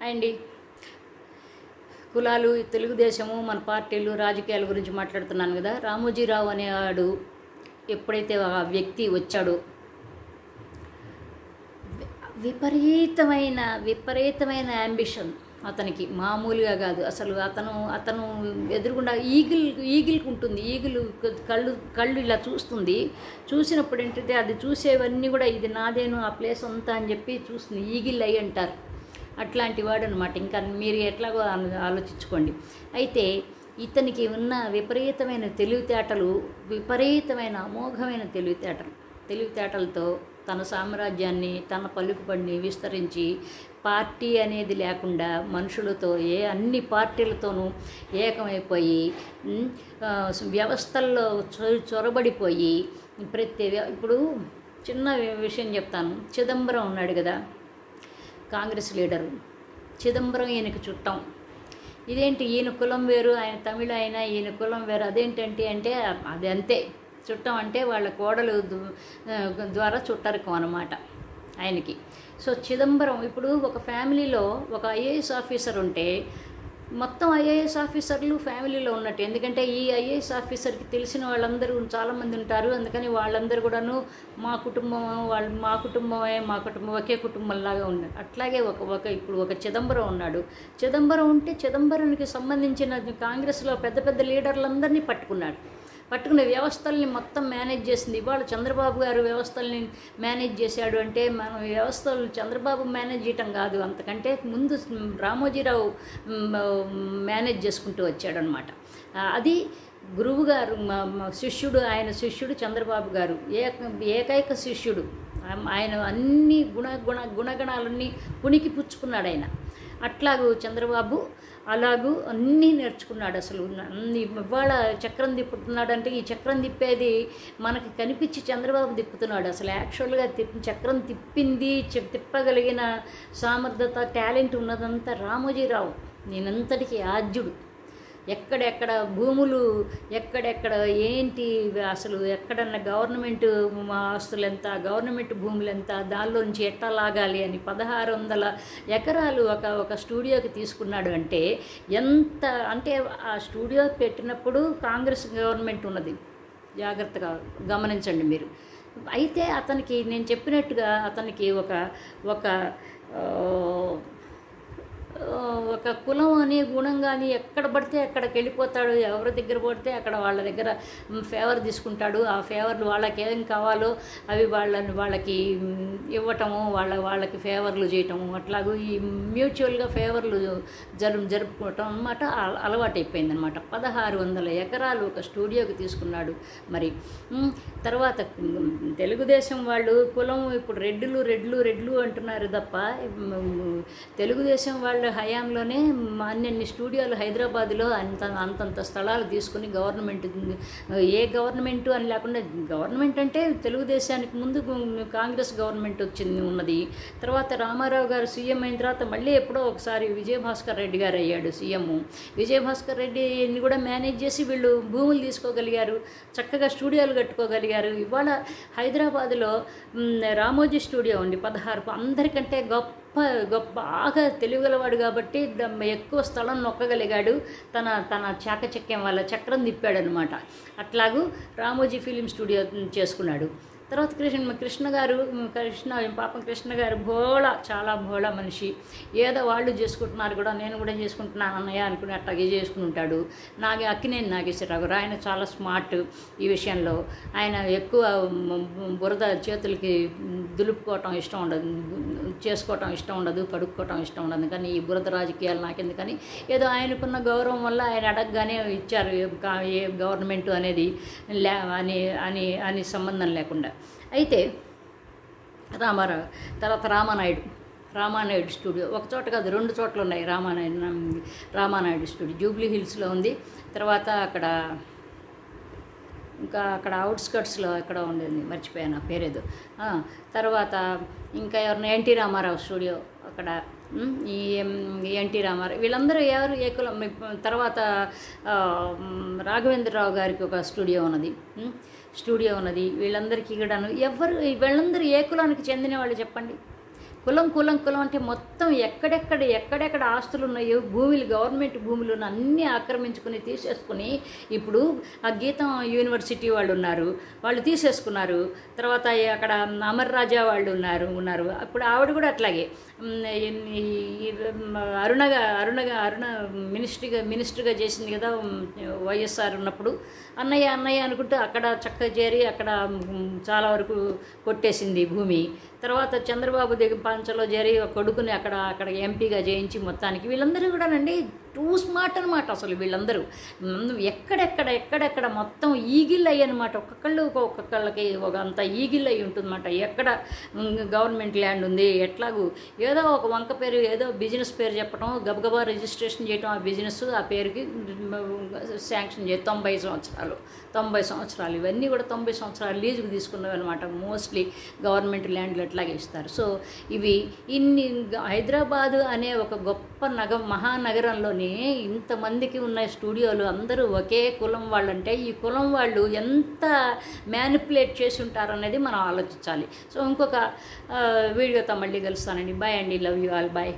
అండి కులాలు తెలుగుదేశము మన పార్టీలు రాజకీయాల గురించి మాట్లాడుతున్నాను కదా రామోజీరావు అనేవాడు ఎప్పుడైతే ఆ వ్యక్తి వచ్చాడో వి- విపరీతమైన విపరీతమైన అంబిషన్ అతనికి మామూలుగా కాదు అసలు అతను అతను ఎదురుగుండా ఈగిల్ ఈగిల్కి ఉంటుంది ఈగిల్ కళ్ళు కళ్ళు ఇలా చూస్తుంది చూసినప్పుడు ఏంటంటే అది చూసేవన్నీ కూడా ఇది నాదేను ఆ ప్లేస్ అంతా అని చెప్పి చూస్తుంది ఈగిల్ అయి అంటారు అట్లాంటి వాడు అనమాట ఇంకా మీరు ఎట్లాగో ఆలో- ఆలోచించుకోండి అయితే ఇతనికి ఉన్న విపరీతమైన తెలివితేటలు విపరీతమైన అమోఘమైన తెలివితేటలు తెలివితేటలతో తన సామ్రాజ్యాన్ని తన పలుకుబడిని విస్తరించి పార్టీ అనేది లేకుండా మనుషులతో ఏ అన్ని పార్టీలతోనూ ఏకమైపోయి ఉమ్, ఆ, వ్యవస్థల్లో చొ చొరబడిపోయి ప్రతి వ్య- ఇప్పుడు చిన్న విషయం చెప్తాను చిదంబరం ఉన్నాడు కదా కాంగ్రెస్ లీడరు చిదంబరం ఈయనకి చుట్టం ఇదేంటి ఈయన కులం వేరు ఆయన తమిళ అయినా ఈయన కులం వేరు అదేంటంటే అంటే అది అంతే చుట్టం అంటే వాళ్ళ కోడలు దు- ఆ, ద్వారా చుట్టరికం అనమాట ఆయనకి సో చిదంబరం ఇప్పుడు ఒక ఫ్యామిలీలో ఒక ఐఏఎస్ ఆఫీసర్ ఉంటే మొత్తం ఐఏఎస్ ఆఫీసర్లు ఫ్యామిలీలో ఉన్నట్టు ఎందుకంటే ఈ ఐఏఎస్ ఆఫీసర్కి తెలిసిన వాళ్ళందరూ చాలామంది ఉంటారు అందుకని వాళ్ళందరూ కూడాను మా కుటుంబం వాళ్ళు మా కుటుంబమే మా కుటుంబం ఒకే కుటుంబంలాగా ఉన్నారు అట్లాగే ఒక ఒక ఇప్పుడు ఒక చిదంబరం ఉన్నాడు చిదంబరం ఉంటే చిదంబరానికి సంబంధించిన కాంగ్రెస్లో పెద్ద పెద్ద లీడర్లందరినీ పట్టుకున్నాడు పట్టుకున్న వ్యవస్థల్ని మొత్తం మేనేజ్ చేసింది ఇవాళ చంద్రబాబు గారు వ్యవస్థల్ని మేనేజ్ చేశాడు అంటే మన వ్యవస్థలు చంద్రబాబు మేనేజ్ చేయటం కాదు అంతకంటే ముందు రామోజీరావు మ్, మేనేజ్ చేసుకుంటూ వచ్చాడనమాట అది గురువు గారు మా- మా శిష్యుడు ఆయన శిష్యుడు చంద్రబాబు గారు ఏక ఏకైక శిష్యుడు ఆయ- ఆయన అన్ని గుణ గుణ గుణగణాలన్నీ పుణికి పుచ్చుకున్నాడు ఆయన అట్లాగూ చంద్రబాబు అలాగూ అన్నీ నేర్చుకున్నాడు అసలు అన్ని ఇవాళ చక్రం తిప్పుతున్నాడంటే ఈ చక్రం తిప్పేది మనకి కనిపించి చంద్రబాబు తిప్పుతున్నాడు అసలు యాక్చువల్గా తిప్పి చక్రం తిప్పింది చె- తిప్పగలిగిన సామర్థ్యత టాలెంట్ ఉన్నదంతా రామోజీరావు నేనంతటికీ ఆద్యుడు ఎక్కడెక్కడ భూములు ఎక్కడెక్కడ ఏంటి అసలు ఎక్కడన్నా గవర్నమెంట్ ఆస్తులు ఎంత గవర్నమెంట్ భూములు ఎంత దానిలో నుంచి ఎట్లా లాగాలి అని పదహారు వందల ఎకరాలు ఒక ఒక స్టూడియోకి తీసుకున్నాడు అంటే ఎంత అంటే ఆ స్టూడియో పెట్టినప్పుడు కాంగ్రెస్ గవర్నమెంట్ ఉన్నది జాగ్రత్తగా గమనించండి మీరు అయితే అతనికి నేను చెప్పినట్టుగా అతనికి ఒక ఒక ఆ, ఆ, ఒక కులం అని గుణం కానీ ఎక్కడ పడితే అక్కడికి వెళ్ళిపోతాడు ఎవరి దగ్గర పడితే అక్కడ వాళ్ళ దగ్గర ఫేవర్ తీసుకుంటాడు ఆ ఫేవర్లు వాళ్ళకి ఏం కావాలో అవి వాళ్ళని వాళ్ళకి మ్, ఇవ్వటము వాళ్ళ వాళ్ళకి ఫేవర్లు చేయటము అట్లాగూ ఈ మ్యూచువల్గా ఫేవర్లు జరు జరుపుకోవటం అనమాట అలవాటు అయిపోయింది అనమాట పదహారు వందల ఎకరాలు ఒక స్టూడియోకి తీసుకున్నాడు మరి మ్, తర్వాత మ్, తెలుగుదేశం వాళ్ళు కులం ఇప్పుడు రెడ్లు రెడ్లు రెడ్లు అంటున్నారు తప్ప మ్, తెలుగుదేశం వాళ్ళ హయాంలోనే అన్ని స్టూడియోలు హైదరాబాద్లో అంత అంతంత స్థలాలు తీసుకుని గవర్నమెంట్ ఏ గవర్నమెంట్ అని లేకుండా గవర్నమెంట్ అంటే తెలుగుదేశానికి ముందు కాంగ్రెస్ గవర్నమెంట్ వచ్చింది ఉన్నది తర్వాత రామారావు గారు సీఎం అయిన తర్వాత మళ్ళీ ఎప్పుడో ఒకసారి విజయభాస్కర్ రెడ్డి గారు అయ్యాడు సీఎం విజయభాస్కర్ రెడ్డిని కూడా మేనేజ్ చేసి వీళ్ళు భూములు తీసుకోగలిగారు చక్కగా స్టూడియోలు కట్టుకోగలిగారు ఇవాళ హైదరాబాద్లో మ్, రామోజీ స్టూడియో ఉంది పదహారు అందరికంటే గొప్ప గొప్ప బాగా తెలివిగలవాడు కాబట్టి ద- ఎక్కువ స్థలం నొక్కగలిగాడు తన తన చాకచక్యం వల్ల చక్రం తిప్పాడనమాట అట్లాగూ రామోజీ ఫిలిం స్టూడియో చేసుకున్నాడు తర్వాత కృష్ణ కృష్ణ గారు కృష్ణ పాపం కృష్ణ గారు భోళ చాలా భోళ మనిషి ఏదో వాళ్ళు చేసుకుంటున్నారు కూడా నేను కూడా చేసుకుంటున్నాను అన్నయ్య అనుకుని అట్లాగే చేసుకుని ఉంటాడు నాగే అక్కినేని నాగేశ్వరరావు గారు ఆయన చాలా స్మార్ట్ ఈ విషయంలో ఆయన ఎక్కువ మ్, బురద చేతులకి దులుపుకోవటం ఇష్టం ఉండదు చేసుకోవటం ఇష్టం ఉండదు కడుక్కోవటం ఇష్టం ఉండదు కానీ ఈ బురద రాజకీయాలు నాకెందుకని ఏదో ఆయనకున్న గౌరవం వల్ల ఆయన అడగగానే ఇచ్చారు ఏ గా- ఏ గవర్నమెంట్ అనేది లే అని అని అని సంబంధం లేకుండా అయితే రామారావు తర్వాత రామానాయుడు రామానాయుడు స్టూడియో ఒక చోట కాదు రెండు చోట్ల ఉన్నాయి రామానాయుడు రామానాయుడు స్టూడియో జూబ్లీ హిల్స్లో ఉంది తర్వాత అక్కడ ఇంకా అక్కడ అవుట్స్కట్స్లో ఎక్కడ ఉండేది మర్చిపోయాను ఆ పేరేదో ఆ, తర్వాత ఇంకా ఎవరిన ఎన్టీ రామారావు స్టూడియో అక్కడ ఉమ్, ఈ ఎం- ఎన్టీ రామారావు వీళ్ళందరూ ఎవరు ఏ కులం మీ- తర్వాత ఆ, ఉమ్, రాఘవేంద్రరావు గారికి ఒక స్టూడియో ఉన్నది ఉమ్, స్టూడియో ఉన్నది వీళ్ళందరికీ కూడాను ఎవరు వీళ్ళందరూ ఏ కులానికి చెందిన వాళ్ళు చెప్పండి కులం కులం కులం అంటే మొత్తం ఎక్కడెక్కడ ఎక్కడెక్కడ ఆస్తులు ఉన్నాయో భూములు గవర్నమెంట్ భూములు ఉన్న అన్నీ ఆక్రమించుకుని తీసేసుకుని ఇప్పుడు ఆ గీతం యూనివర్సిటీ వాళ్ళు ఉన్నారు వాళ్ళు తీసేసుకున్నారు తర్వాత ఈ అక్కడ అమర్ రాజా వాళ్ళు ఉన్నారు ఉన్నారు అప్పుడు ఆవిడ కూడా అట్లాగే ఉమ్, ఈ- ఈ అరుణగా అరుణగా అరుణ మినిస్ట్రీగా మినిస్టర్గా చేసింది కదా ఉమ్, వైఎస్ఆర్ ఉన్నప్పుడు అన్నయ్య అన్నయ్య అనుకుంటూ అక్కడ చక్కగా చేరి అక్కడ ఉమ్, చాలా వరకు కొట్టేసింది భూమి తర్వాత చంద్రబాబు దగ్గర పంచలో చేరి ఒక కొడుకుని అక్కడ అక్కడ ఎంపీగా చేయించి మొత్తానికి వీళ్ళందరూ కూడానండి టూ స్మార్ట్ అనమాట అసలు వీళ్ళందరూ ఉమ్, ఎక్కడెక్కడ ఎక్కడెక్కడ మొత్తం ఈగిల్ అయ్యి అనమాట ఒక్కొక్కళ్ళు ఒక్కొక్కళ్ళకి ఒక అంత ఈగిల్ అయి ఉంటుందన్నమాట ఎక్కడ ఉమ్, గవర్నమెంట్ ల్యాండ్ ఉంది ఎట్లాగూ ఏదో ఒక వంక పేరు ఏదో బిజినెస్ పేరు చెప్పడం గబగబా రిజిస్ట్రేషన్ చేయడం ఆ బిజినెస్ ఆ పేరుకి శాంక్షన్ చేయ తొంభై సంవత్సరాలు తొంభై సంవత్సరాలు ఇవన్నీ కూడా తొంభై సంవత్సరాలు లీజుకు తీసుకున్నవి అనమాట మోస్ట్లీ గవర్నమెంట్ ల్యాండ్లు ఎట్లాగే ఇస్తారు సో ఇవి ఇన్ని హైదరాబాదు అనే ఒక గొప్ప నగ మహానగరంలోనే ఇంతమందికి ఉన్న స్టూడియోలు అందరూ ఒకే కులం వాళ్ళంటే ఈ కులం వాళ్ళు ఎంత మ్యానిపులేట్ చేసి ఉంటారు అనేది మనం ఆలోచించాలి సో ఇంకొక ఆ, వీడియోతో మళ్ళీ కలుస్తానండి బాయ్ అండి లవ్ యూ ఆల్ బాయ్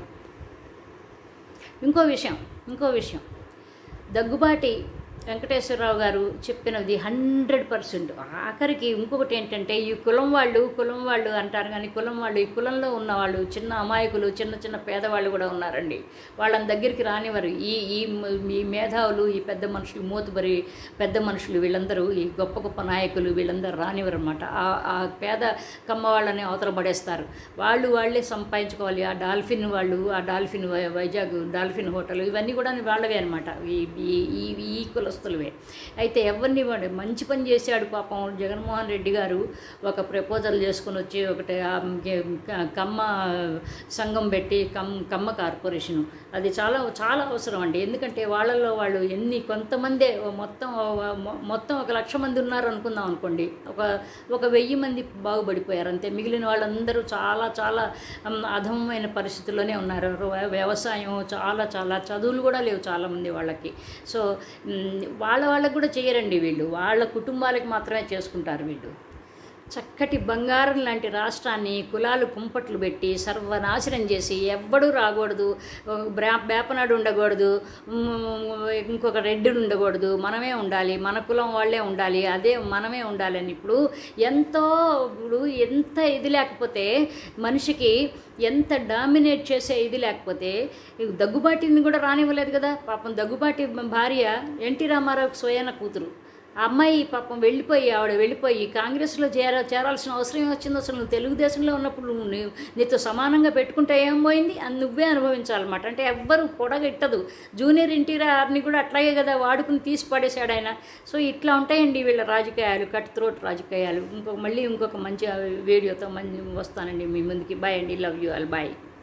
ఇంకో విషయం ఇంకో విషయం దగ్గుబాటి వెంకటేశ్వరరావు గారు చెప్పినది హండ్రెడ్ పర్సెంట్ ఆఖరికి ఇంకొకటి ఏంటంటే ఈ కులం వాళ్ళు కులం వాళ్ళు అంటారు కానీ కులం వాళ్ళు ఈ కులంలో ఉన్న వాళ్ళు చిన్న అమాయకులు చిన్న చిన్న పేదవాళ్ళు కూడా ఉన్నారండి వాళ్ళని దగ్గరికి రానివారు ఈ ఈ ఈ మేధావులు ఈ పెద్ద మనుషులు మూతుబరి పెద్ద మనుషులు వీళ్ళందరూ ఈ గొప్ప గొప్ప నాయకులు వీళ్ళందరూ రానివారు అనమాట ఆ పేద కమ్మ వాళ్ళని అవతల పడేస్తారు వాళ్ళు వాళ్ళే సంపాదించుకోవాలి ఆ డాల్ఫిన్ వాళ్ళు ఆ డాల్ఫిన్ వై- వైజాగ్ డాల్ఫిన్ హోటల్ ఇవన్నీ కూడా వాళ్ళవే అనమాట ఈ ఈ- ఈ ఈ కులస్తులవే అయితే ఎవరిని వాడు మంచి పని చేశాడు పాపం జగన్మోహన్ రెడ్డి గారు ఒక ప్రపోజల్ చేసుకుని వచ్చి ఒకటి ఆ క- కమ్మ సంఘం పెట్టి కమ్ కమ్మ కార్పొరేషను అది చాలా చాలా అవసరం అండి ఎందుకంటే వాళ్ళల్లో వాళ్ళు ఎన్ని కొంతమందే ఓ మొత్తం ఓ మొ- మొత్తం ఒక లక్ష మంది ఉన్నారు అనుకుందాం అనుకోండి ఒక ఒక వెయ్యి మంది బాగుపడిపోయారు అంతే మిగిలిన వాళ్ళందరూ చాలా చాలా ఉమ్, అధమమైన పరిస్థితుల్లోనే ఉన్నారు వ్య- వ్యవసాయం చాలా చాలా చదువులు కూడా లేవు చాలామంది వాళ్ళకి సో ఉమ్, వాళ్ళ వాళ్ళకి కూడా చేయరండి వీళ్ళు వాళ్ళ కుటుంబాలకు మాత్రమే చేసుకుంటారు వీళ్ళు చక్కటి బంగారం లాంటి రాష్ట్రాన్ని కులాలు కుంపట్లు పెట్టి సర్వనాశనం చేసి ఎవ్వడూ రాకూడదు బ్రా బేపనాడు ఉండకూడదు ఉమ్, ఇంకొక రెడ్డిడు ఉండకూడదు మనమే ఉండాలి మన కులం వాళ్ళే ఉండాలి అదే మనమే ఉండాలి అని ఇప్పుడు ఎంతో ఇప్పుడు ఎంత ఇది లేకపోతే మనిషికి ఎంత డామినేట్ చేసే ఇది లేకపోతే ఈ దగ్గుబాటిని కూడా రానివ్వలేదు కదా పాపం దగ్గుబాటి భార్య ఎన్టీ రామారావుకి స్వయాన కూతురు ఆ అమ్మాయి పాపం వెళ్ళిపోయి ఆవిడ వెళ్ళిపోయి కాంగ్రెస్లో చేర చేరాల్సిన అవసరం ఏం వచ్చింది అసలు నువ్వు తెలుగుదేశంలో ఉన్నప్పుడు నువ్వు నీ- నీతో సమానంగా పెట్టుకుంటే ఏం పోయింది అది నువ్వే అనుభవించాలన్నమాట అంటే ఎవ్వరు పొడగెట్టదు జూనియర్ ఎన్టీఆర్ని కూడా అట్లాగే కదా వాడుకుని తీసి పడేశాడు ఆయన సో ఇట్లా ఉంటాయండి వీళ్ళ రాజకీయాలు కట్ త్రోట్ రాజకీయాలు ఇంకొక మళ్ళీ ఇంకొక మంచి వీడియోతో మంచి వస్తానండి మీ ముందుకి బాయ్ అండి లవ్ యూ ఆల్ బాయ్